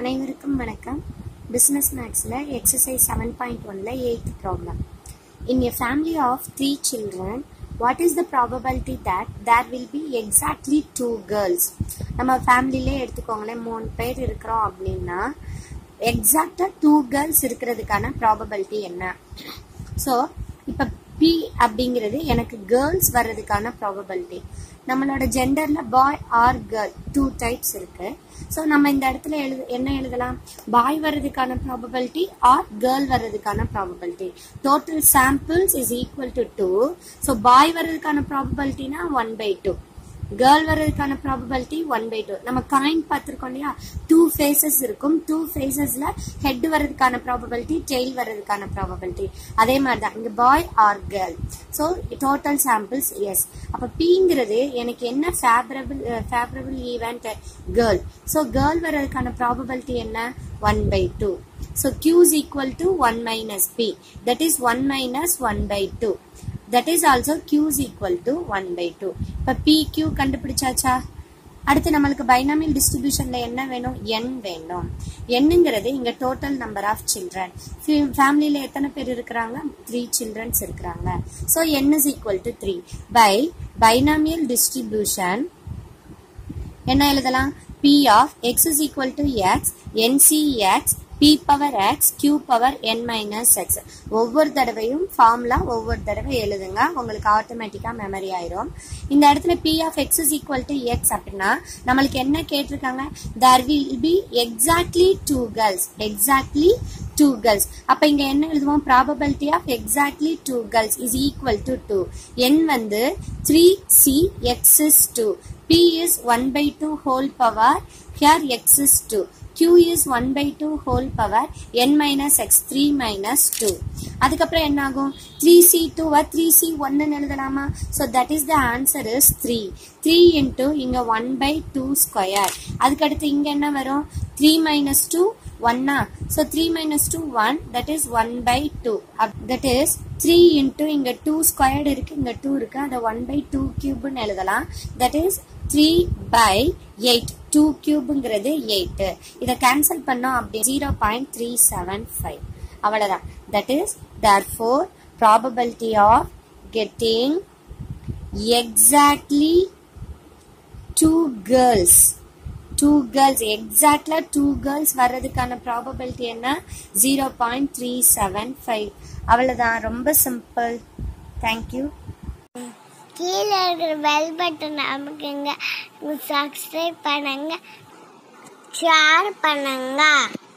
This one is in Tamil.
அனைவருக்கும் வணக்கம் பிஸ்னஸ் மேக்ஸில் எக்ஸசைஸ் செவன் பாயிண்ட் ஒனில் eighth problem in a family of three children what is the probability that there will be exactly two girls நம்ம ஃபேமிலிலே எடுத்துக்கோங்களேன் மூணு பேர் இருக்கிறோம் அப்படின்னா எக்ஸாக்டாக டூ கேர்ள்ஸ் இருக்கிறதுக்கான ப்ராபபிலிட்டி என்ன ஸோ இப்போ பி அப்படிங்கிறது எனக்கு கேர்ள்ஸ் வர்றதுக்கான ப்ராபபிலிட்டி நம்மளோட ஜெண்டரில் boy or girl two types இருக்கு ஸோ நம்ம இந்த இடத்துல எழுது என்ன எழுதலாம் பாய் வர்றதுக்கான ப்ராபபிலிட்டி ஆர் கேர்ள் வர்றதுக்கான probability total samples is equal to two so boy வர்றதுக்கான ப்ராபபிலிட்டினா ஒன் பை டூ கேர்ள் வர்றதுக்கான ப்ராபபிலிட்டி ஒன் பை டூ நம்ம காயின் பார்த்துருக்கோம் இல்லையா டூ ஃபேஸஸ் இருக்கும் டூ ஃபேஸஸ்ல ஹெட் வர்றதுக்கான ப்ராபபிலிட்டி டெய்ல் வர்றதுக்கான ப்ராபபிலிட்டி அதே மாதிரி தான் இங்கே boy or girl so total samples S அப்போ பிங்கிறது எனக்கு என்ன favourable favourable event girl so girl வர்றதுக்கான ப்ராபபிலிட்டி என்ன one by two so Q is equal to one minus P that is one minus one by two that is also Q is equal to one by two இப்போ பி கியூ கண்டுபிடிச்சாச்சா அடுத்து நம்மளுக்கு பைனாமியல் டிஸ்ட்ரிபியூஷன்ல என்ன வேணும் என் வேண்டும் என்னங்கிறது இங்க டோட்டல் நம்பர் ஆஃப் சில்ட்ரன் ஃபேமிலியில எத்தனை பேர் இருக்கிறாங்க த்ரீ சில்ட்ரன்ஸ் இருக்கிறாங்க so N is equal to three by binomial distribution என்ன எழுதலாம் P of X is equal to X n C x P power X Q power N minus X ஒவ்வொரு தடவையும் ஃபார்முலா ஒவ்வொரு தடவை எழுதுங்க உங்களுக்கு ஆட்டோமேட்டிக்காக மெமரி ஆயிரும் இந்த இடத்துல P of X is equal to X அப்படின்னா நம்மளுக்கு என்ன கேட்டிருக்காங்க there will be exactly two girls exactly two girls அப்போ இங்கே என்ன எழுதுவோம் probability of exactly two girls is equal to two N வந்து three C X is two P is one by two whole power here X is two q is 1 by 2 whole power n minus x 3 minus 2 அதுக்கப்புறம் என்ன ஆகும் 3c 2 3c 1 எழுதலாமா so that is the answer is 3 3 into இங்க 1 by 2 square அதுக்கடுத்து இங்க என்ன வரும் 3 minus 2 1 so 3 minus 2 1 that is 1 by 2 that is 3 into இங்க 2 squared இருக்கு இங்க 2 இருக்கு அதை 1 by 2 cube எழுதலாம் that is 3 by 8 2 கியூப்ங்கிறது 8 இதை கேன்சல் பண்ணோம் அப்படி zero point three seven five அவ்வளோதான் that is therefore probability of getting exactly two girls two girls exactly two girls வர்றதுக்கான ப்ராபபிலிட்டி என்ன zero point three seven five அவ்வளோதான் ரொம்ப சிம்பிள் தேங்க்யூ கீழே இருக்கிற பெல் பட்டன் அமுக்குங்க சப்ஸ்கிரைப் பண்ணுங்க ஷேர் பண்ணுங்க